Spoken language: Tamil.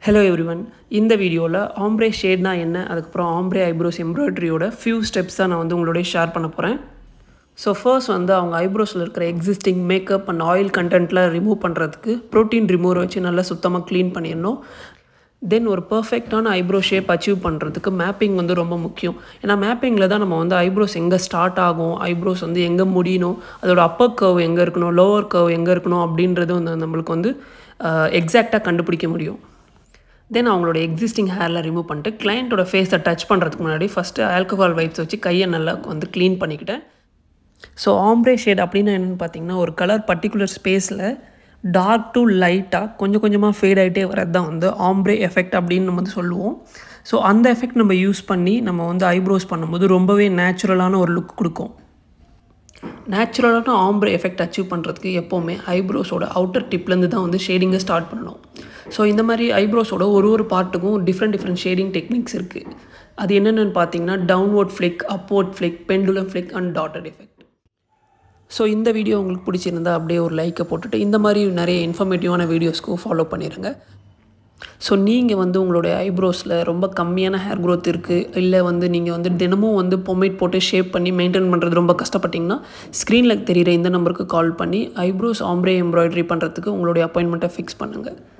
ஹலோ எவ்ரிவன் இந்த வீடியோவில் ஆம்ப்ரே ஷேட்னா என்ன அதுக்கப்புறம் ஆம்ப்ரே ஐப்ரோஸ் எம்ப்ராய்டரியோட ஃபியூ ஸ்டெப்ஸ் தான் நான் வந்து உங்களோட ஷேர் பண்ண போகிறேன் ஸோ ஃபர்ஸ்ட் வந்து அவங்க ஐப்ரோஸில் இருக்கிற எக்ஸிஸ்டிங் மேக்கப் அண்ட் ஆயில் கண்டென்ட்லாம் ரிமூவ் பண்ணுறதுக்கு ப்ரோட்டீன் ரிமூவர் வச்சு நல்லா சுத்தமாக க்ளீன் பண்ணிடணும் தென் ஒரு பர்ஃபெக்டான ஐப்ரோ ஷேப் அச்சீவ் பண்ணுறதுக்கு மேப்பிங் வந்து ரொம்ப முக்கியம் ஏன்னா மேப்பிங்கில் தான் நம்ம வந்து ஐப்ரோஸ் எங்கே ஸ்டார்ட் ஆகும் ஐப்ரோஸ் வந்து எங்கே முடியணும் அதோட அப்பர் கர்வ் எங்கே இருக்கணும் லோவர் கர்வ் எங்கே இருக்கணும் அப்படின்றது வந்து நம்மளுக்கு வந்து எக்ஸாக்டாக கண்டுபிடிக்க முடியும் தென் அவங்களோட எக்ஸிஸ்டிங் ஹேரில் ரிமூவ் பண்ணிட்டு கிளைண்ட்டோட ஃபேஸை டச் பண்ணுறதுக்கு முன்னாடி ஃபஸ்ட்டு ஆல்கஹால் வைப்ஸ் வச்சு கையை நல்லா வந்து க்ளீன் பண்ணிக்கிட்டேன் ஸோ ஆம்ப்ரே ஷேட் அப்படின்னா என்னென்னு பார்த்தீங்கன்னா ஒரு கலர் பர்டிகுலர் ஸ்பேஸில் டார்க் டு லைட்டாக கொஞ்சம் கொஞ்சமாக ஃபேட் ஆகிட்டே வரது தான் வந்து ஆம்ப்ரே எஃபெக்ட் அப்படின்னு நம்ம வந்து சொல்லுவோம் ஸோ அந்த எஃபெக்ட் நம்ம யூஸ் பண்ணி நம்ம வந்து ஐப்ரோஸ் பண்ணும்போது ரொம்பவே நேச்சுரலான ஒரு லுக் கொடுக்கும் நேச்சுரலான ஆம்ப்ரே எஃபெக்ட் அச்சீவ் பண்ணுறதுக்கு எப்போவுமே ஐப்ரோஸோட அவுட்டர் டிப்லேருந்து தான் வந்து ஷேடிங்கை ஸ்டார்ட் பண்ணணும் ஸோ இந்த மாதிரி ஐப்ரோஸோட ஒரு ஒரு பார்ட்டுக்கும் டிஃப்ரெண்ட் டிஃப்ரெண்ட் ஷேடிங் டெக்னிக்ஸ் இருக்குது அது என்னென்னு பார்த்தீங்கன்னா downward flick upward flick pendulum flick and dotted effect so இந்த வீடியோ உங்களுக்கு பிடிச்சிருந்தா அப்படியே ஒரு லைக்கை போட்டுட்டு இந்த மாதிரி நிறைய இன்ஃபர்மேட்டிவான வீடியோஸ்க்கும் ஃபாலோ பண்ணிடுங்க ஸோ நீங்கள் வந்து உங்களுடைய ஐப்ரோஸில் ரொம்ப கம்மியான ஹேர் க்ரோத் இருக்குது இல்லை வந்து நீங்கள் வந்து தினமும் வந்து பொமேட் போட்டு ஷேப் பண்ணி மெயின்டைன் பண்ணுறது ரொம்ப கஷ்டப்பட்டிங்கன்னா ஸ்க்ரீனில் தெரிகிற இந்த நம்பருக்கு கால் பண்ணி ஐப்ரோஸ் ஆம்ப்ரே எம்ப்ராய்டரி பண்ணுறதுக்கு உங்களுடைய அப்பாயின்மெண்ட்டை ஃபிக்ஸ் பண்ணுங்கள்